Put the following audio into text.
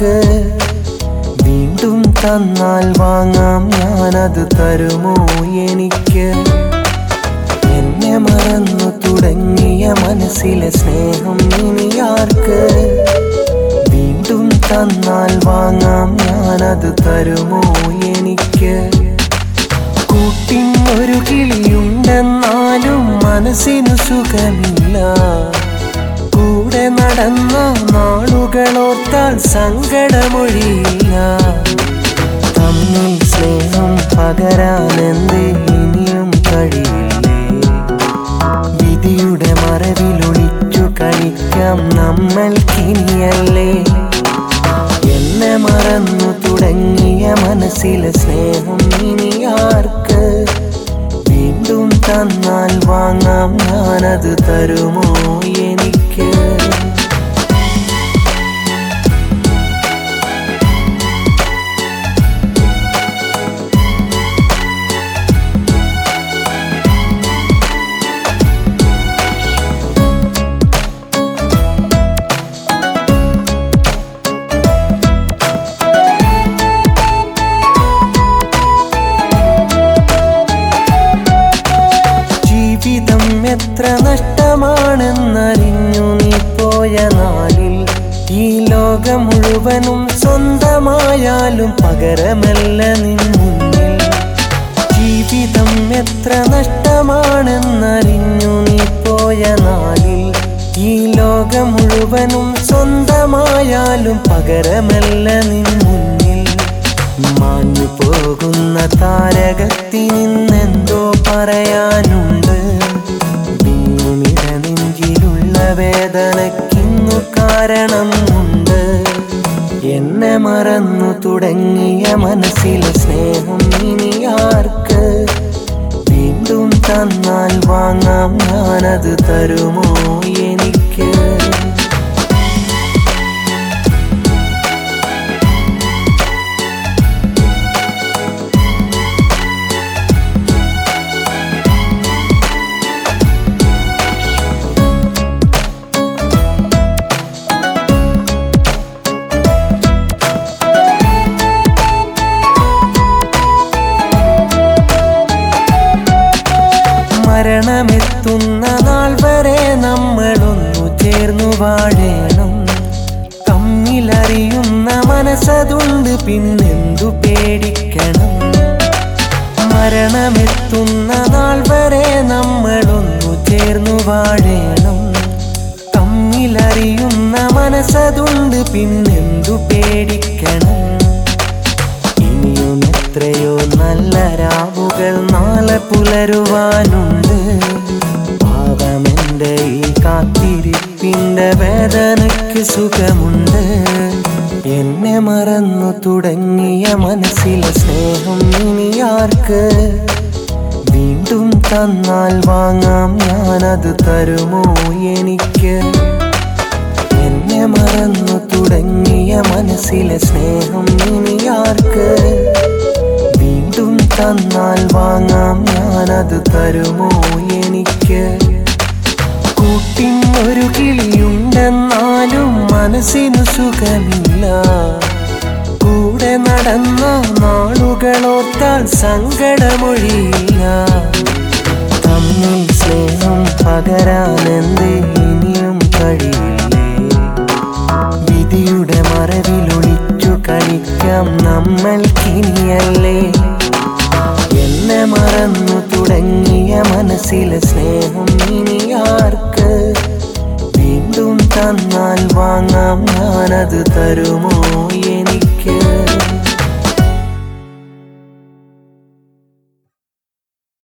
ആർക്ക് വീണ്ടും തന്നാൽ വാങ്ങാം ഞാനത് തരുമോ എനിക്ക് എന്നെ മറന്നു തുടങ്ങിയ മനസ്സിലെ സ്നേഹം ഇനി ആർക്ക് വീണ്ടും തന്നാൽ വാങ്ങാം ഞാനത് തരുമോ എനിക്ക് കൂട്ടിൻ ഒരു കിളിയുണ്ടെന്നാലും മനസ്സിനു സുഖമില്ല കൂടെ നടന്ന നാളുകളോർത്താൽ സങ്കടമൊഴിയില്ല തമ്മിൽ സ്നേഹം പകരാനെന്തേ ഇനിയും കഴിയില്ലേ വിധിയുടെ മറവിലൊളിച്ചു കളിക്കാം നമ്മൾക്കിനിയല്ലേ എന്നെ മറന്നു തുടങ്ങിയ മനസ്സിലെ സ്നേഹം ഇനി ആർക്ക് വീണ്ടും തന്നാൽ വാങ്ങാം ഞാനത് തരുമോ എനിക്ക് ജീവിതം എത്ര നഷ്ടമാണെന്നറിഞ്ഞു നീ പോയ നാളിൽ ഈ ലോകം മുഴുവനും സ്വന്തമായാലും പകരമല്ല നിൻ മുന്നിൽ ജീവിതം എത്ര നഷ്ടമാണെന്നറിഞ്ഞു നീ പോയ നാളിൽ ഈ ലോകം മുഴുവനും സ്വന്തമായാലും പകരമല്ല നിൻ മുന്നിൽ മാഞ്ഞു പോകുന്ന താരകത്തിനിന്നെന്തോ പറയാനുണ്ട് ഭൂമിട നെഞ്ചിലുള്ള വേദനയ്ക്കിന്നു കാരണമുണ്ട് എന്നെ മറന്നു തുടങ്ങിയ മനസ്സിലെ സ്നേഹം ഇനി ആർക്ക് വീണ്ടും തന്നാൽ വാങ്ങാം ഞാനത് തരുമോ എനിക്ക് മരണമെത്തുന്ന നാൾ വരെ നമ്മളൊന്നു ചേർന്നു വാഴേണം തമ്മിലറിയുന്ന മനസ്സതുണ്ട് പിന്നെന്തു പേടിക്കണം മരണമെത്തുന്ന നാൾ വരെ നമ്മളൊന്നു ചേർന്നു വാഴേണം തമ്മിലറിയുന്ന മനസ്സതുണ്ട് പിന്നെന്തു പേടിക്കണം ഇനിയും എത്രയോ നല്ല രാവുകൾ നാളെ പുലരുവാനുണ്ട് പാവമെന്റെ ഈ കാത്തിരിപ്പിന്റെ വേദനയ്ക്ക് സുഖമുണ്ട് എന്നെ മറന്നു തുടങ്ങിയ മനസ്സിലെ സ്നേഹം ഇനി ആർക്ക് വീണ്ടും തന്നാൽ വാങ്ങാം ഞാനത് തരുമോ എനിക്ക് എന്നെ മറന്നു തുടങ്ങിയ മനസ്സിലെ സ്നേഹം ഇനി ആർക്ക് വീണ്ടും തന്നാൽ വാങ്ങാം ഞാനത് തരുമോ എനിക്ക് കൂട്ടിൻ ഒരു കിളിയുണ്ടെന്നാലും മനസ്സിനു സുഖമില്ല കൂടെ നടന്ന നാളുകളോർത്താൽ സങ്കടമൊഴിയില്ല തമ്മിൽ സ്നേഹം പകരാനെന്തേ ഇനിയും കഴിയില്ലേ വിധിയുടെ മറവിലൊളിച്ചു കളിക്കാം നമ്മൾക്കിനിയല്ലേ എന്നെ മറന്നു തുടങ്ങിയ മനസ്സിലെ സ്നേഹം ഇനി ആർക്ക് വീണ്ടും തന്നാൽ വാങ്ങാം ഞാനത് തരുമോ എനിക്ക്